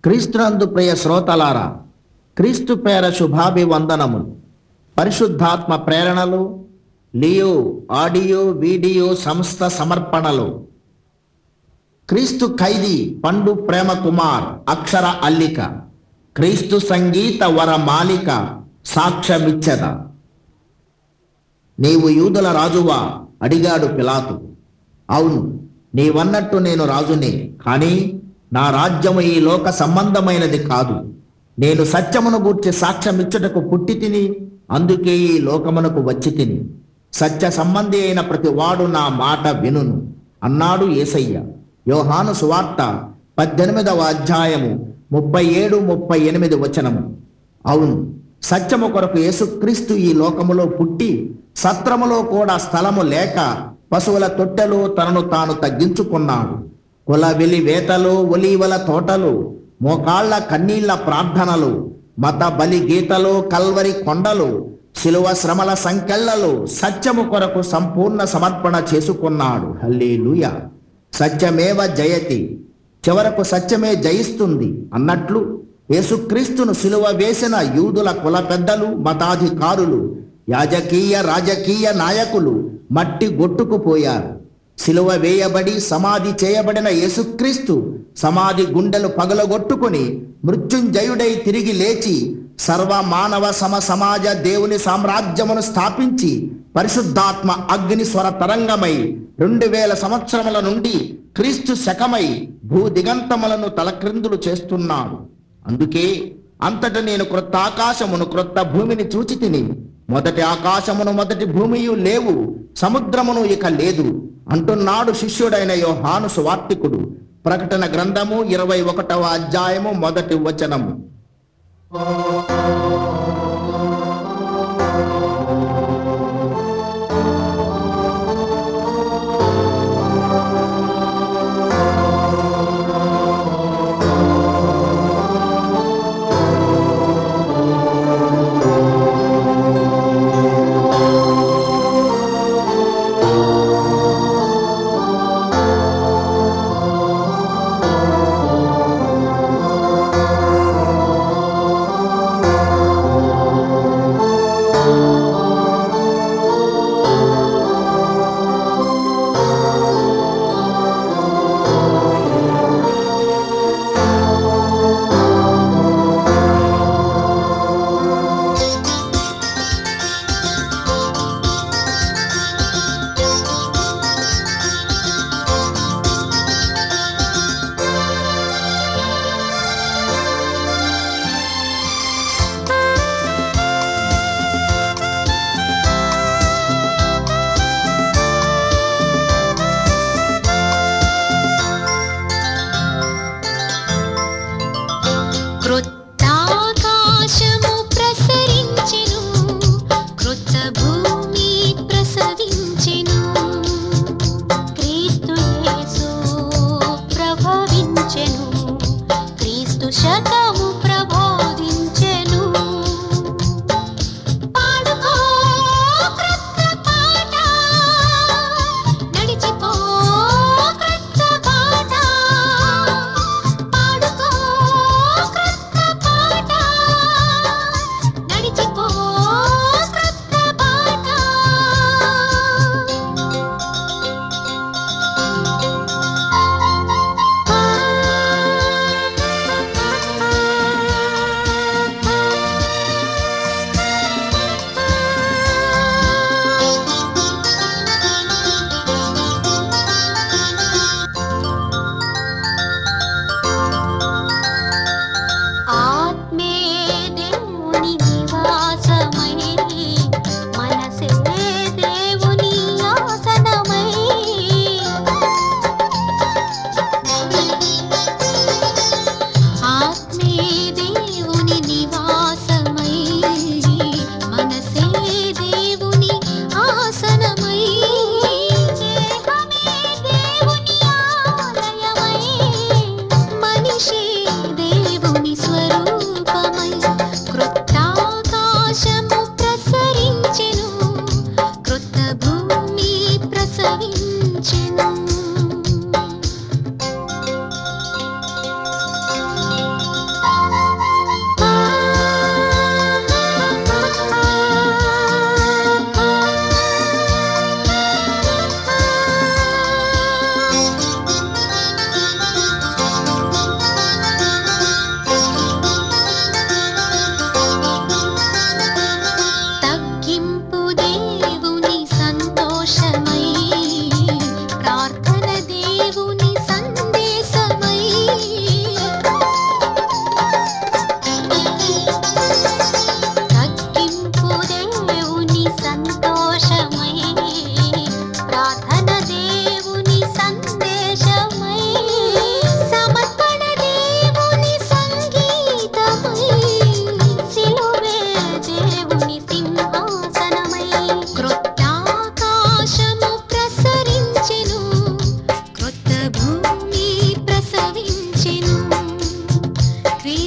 క్రీస్తునందు ప్రియ శ్రోతలారా క్రీస్తు పేర శుభాభివందనములు పరిశుద్ధాత్మ ప్రేరణలు లియో ఆడియో వీడియో సంస్థ సమర్పణలు క్రీస్తు ఖైదీ పండు ప్రేమ కుమార్ అక్షర అల్లిక క్రీస్తు సంగీత వర మాలిక సాక్ష్యమిచ్చద నీవు యూదుల రాజువా అడిగాడు పిలాతు అవును నీవన్నట్టు నేను రాజునే కానీ నా రాజ్యము ఈ లోక సంబంధమైనది కాదు నేను సత్యమును గూర్చి సాక్ష్యమిచ్చుటకు పుట్టి తిని అందుకే ఈ లోకమునకు వచ్చి తిని సత్య సంబంధి అయిన ప్రతి వాడు నా మాట వినును అన్నాడు ఏసయ్య యోహాను సువార్త పద్దెనిమిదవ అధ్యాయము ముప్పై ఏడు ముప్పై ఎనిమిది వచనము అవును సత్యము కొరకు యేసుక్రీస్తు ఈ లోకములో పుట్టి సత్రములో కూడా స్థలము లేక పశువుల తొట్టెలో తనను తాను తగ్గించుకున్నాడు కుల వెలి వేతలు ఒలీవల తోటలు మోకాళ్ల కన్నీళ్ల ప్రార్థనలు మత బలి గీతలు కల్వరి కొండలు శిలువ శ్రమల సంకెళ్లలో సత్యము కొరకు సంపూర్ణ సమర్పణ చేసుకున్నాడు హల్లేలూయ సత్యమేవ జయతి చివరకు సత్యమే జయిస్తుంది అన్నట్లు యేసుక్రీస్తును సిలువ వేసిన యూదుల కుల పెద్దలు మతాధికారులు యాజకీయ రాజకీయ నాయకులు మట్టి గొట్టుకుపోయారు సిలువ వేయబడి సమాధి చేయబడిన యేసుక్రీస్తు సమాధి గుండెలు పగలగొట్టుకుని మృత్యుంజయుడై తిరిగి లేచి సర్వ మానవ సమ సమాజ దేవుని సామ్రాజ్యమును స్థాపించి పరిశుద్ధాత్మ అగ్ని స్వర తరంగమై రెండు వేల సంవత్సరముల నుండి క్రీస్తు శకమై భూ దిగంతములను తలక్రిందులు చేస్తున్నాడు అందుకే అంతట నేను క్రొత్త ఆకాశమును క్రొత్త భూమిని చూచి తిని మొదటి ఆకాశమును మొదటి భూమియు లేవు సముద్రమును ఇక లేదు అంటున్నాడు శిష్యుడైన యోహాను సువార్తికుడు ప్రకటన గ్రంథము ఇరవై ఒకటవ అధ్యాయము మొదటి వచనము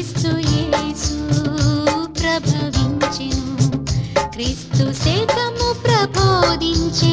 క్రీస్తు యేసు ప్రభవించెను క్రీస్తు శకము ప్రబోధించెను